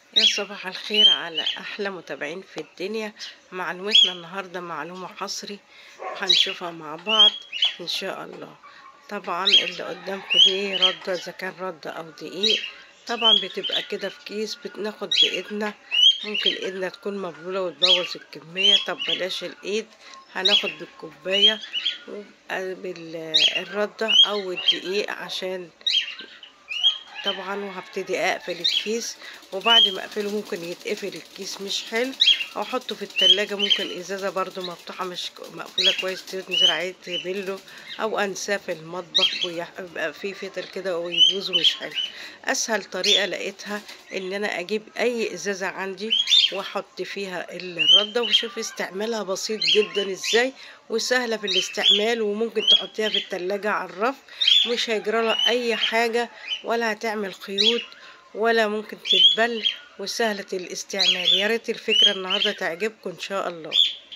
يا صباح الخير على أحلى متابعين في الدنيا معلومتنا النهاردة معلومة حصري هنشوفها مع بعض إن شاء الله طبعا اللي قدامكم دي ردة إذا كان ردة أو دقيق طبعا بتبقى كده في كيس بناخد بإيدنا ممكن إيدنا تكون مبلولة وتبوظ الكمية طب بلاش الإيد هناخد بالكوباية بالردة أو الدقيق عشان طبعا وهبتدي اقفل الكيس وبعد ما اقفله ممكن يتقفل الكيس مش حلو او احطه في التلاجة ممكن ازازة برضو مفتوحة مش مقفولة كويس تنزل عليه تبله او انساه في المطبخ ويبقى فيه فتل كده ويبوظ مش حلو اسهل طريقة لقيتها ان انا اجيب اي ازازة عندي واحط فيها الردة وشوف استعمالها بسيط جدا ازاي وسهلة في الاستعمال وممكن تحطيها في التلاجة على الرف مش هيجرى لها اي حاجة ولا هتعمل خيوط ولا ممكن تتبل وسهلة الاستعمال يا ريت الفكرة النهاردة تعجبكم ان شاء الله